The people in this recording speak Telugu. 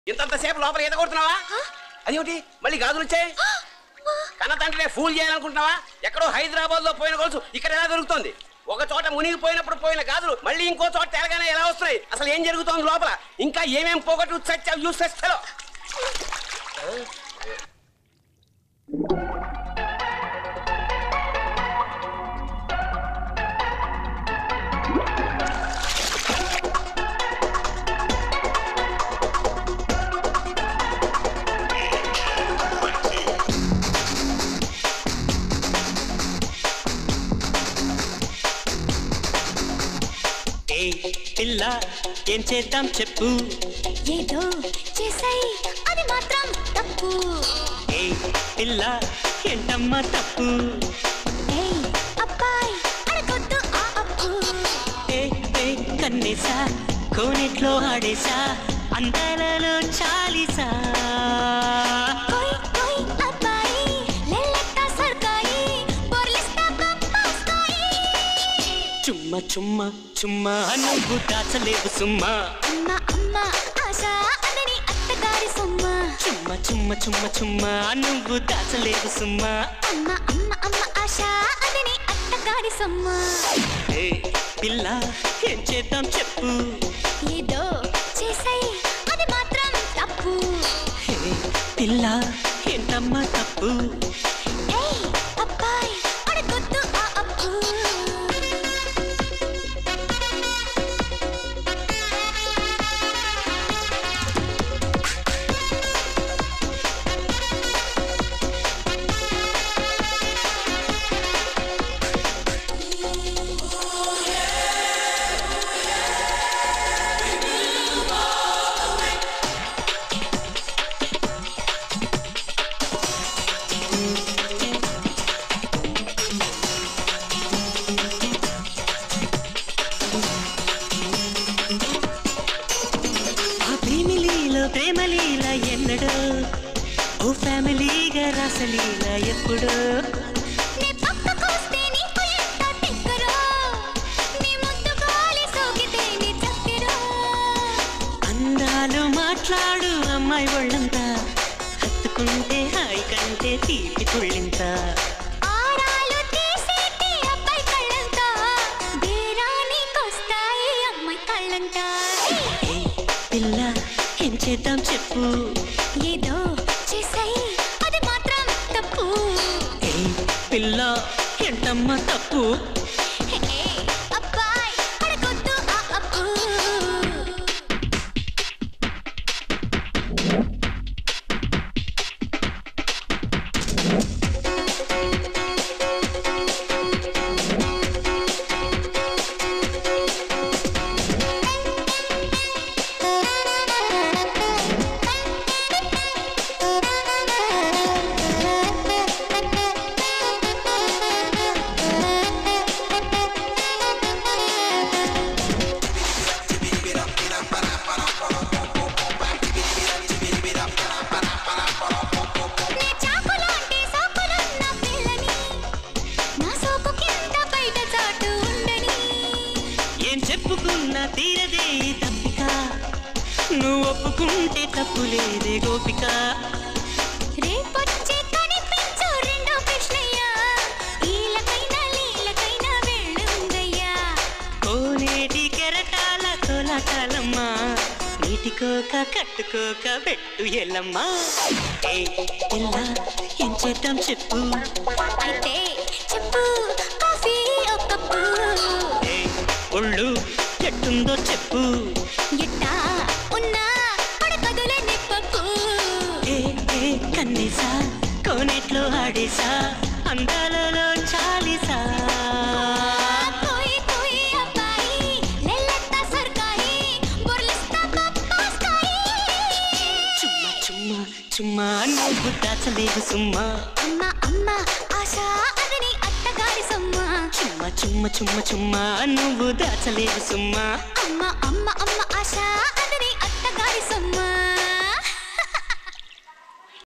ఇంతంతసేపు లోపల ఈత కొడుతున్నావా అదేమిటి మళ్ళీ గాజులు వచ్చాయి కన్న తండ్రినే ఫూల్ చేయాలనుకుంటున్నావా ఎక్కడో హైదరాబాద్ లో పోయిన గొలుసు ఇక్కడ ఎలా దొరుకుతుంది ఒక చోట మునిగిపోయినప్పుడు పోయిన గాజులు మళ్ళీ ఇంకో చోట తేలగానే ఎలా వస్తున్నాయి అసలు ఏం జరుగుతోంది లోపల ఇంకా ఏమేం పోగొట్టు చచ్చావు యూస్ ఫెలో ఏ పిల్ల ఏం చేద్దాం చెప్పు ఏదో చేసాయి అది మాత్రం తప్పు ఏ పిల్ల ఏంటమ్మా తప్పు ఏయ్ అబ్బాయి అడగొద్దు ఆ అప్పు ఏ ఏ కన్నేసా కోనేట్లో ఆడేసా అందాలలో చాలిసా కోయ్ కోయ్ అబ్బాయి లెల్లెత్తా సర్కాయి బోర్లిస్తా పప్పాస్తాయి చుమ్మ చుమ్మ చుమ్మ నువ్వు దాచలేవు సుమ్మా అమ్మ అమ్మ ఆశ అదని అత్తగారి సొమ్మ చుమ్మ చుమ్మ చుమ్మ చుమ్మ నువ్వు దాచలేవు సుమ్మా అమ్మ అమ్మ అమ్మ ఆశ అదని అత్తగారి సొమ్మ ఏ పిల్ల ఏం చేద్దాం చెప్పు ఏదో చేసాయి అది మాత్రం తప్పు ఏ పిల్ల ఏంటమ్మా తప్పు ఏయ్ అబ్బాయి అడగొద్దు ఆ అప్పు ఆ ప్రేమిలీలో ప్రేమలీల ఎన్నడో ఓ ఫ్యామిలీగా రాసలీల ఎప్పుడో నీ పక్కకొస్తే నీకు ఎంత తిక్కరో నీ ముద్దు గాలి సోకితే నీ చక్కెరో అందాలు మాట్లాడు అమ్మాయి ఒళ్ళంతా హత్తుకుంటే హాయి కంటే తీపి తుళ్ళింత ఆరాలు తీసేటి అబ్బాయి కళ్ళంతా బేరానికొస్తాయి అమ్మాయి కళ్ళంతా ఏ పిల్ల ఏం చేద్దాం చెప్పు ఏదో చేసాయి అది మాత్రం తప్పు ఏ పిల్ల ఏంటమ్మా తప్పు ఏ అబ్బాయి అడగొద్దు ఆ అప్పు నే చాకులాంటి సోకులున్న పిల్లని నా సోకు కింద బయట చాటు ఉండని ఏం చెప్పుకున్నా తీరదే ఈ తప్పిక నువ్వు ఒప్పుకుంటే తప్పు లేదే గోపిక రేపొచ్చి కనిపించు రెండో కృష్ణయ్య ఈలకైనా లీలకైనా వెళ్ళుందయ్యా కోనేటి కెరటాల కోలాటాలమ్మా నీటికోక కట్టుకోక పెట్టు ఎల్లమ్మా ఏ పిల్ల ఏం చేద్దాం చెప్పు అయితే చెప్పు కాఫీ ఒక కప్పు ఏ ఒళ్ళు ఎట్టుందో చెప్పు ఎట్టా ఉన్నా పడకదులే నిప్పకు ఏ ఏ కన్నేసా కోనేట్లో ఆడేసా అందాలలో చాలిసా కోయి కోయి అబ్బాయి నెల్లెత్త సర్కాయి బొర్లిస్తా పప్పాస్తాయి చుమ్మా చుమ్మా చుమ్మా నువ్వు దాచలేవు సుమ్మా అమ్మ అమ్మ ఆశ అదని అత్తగారి సొమ్మ చుమ్మ చుమ్మ చుమ్మ చుమ్మా నువ్వు దాచలేవు సుమ్మా అమ్మ అమ్మ అమ్మ ఆశ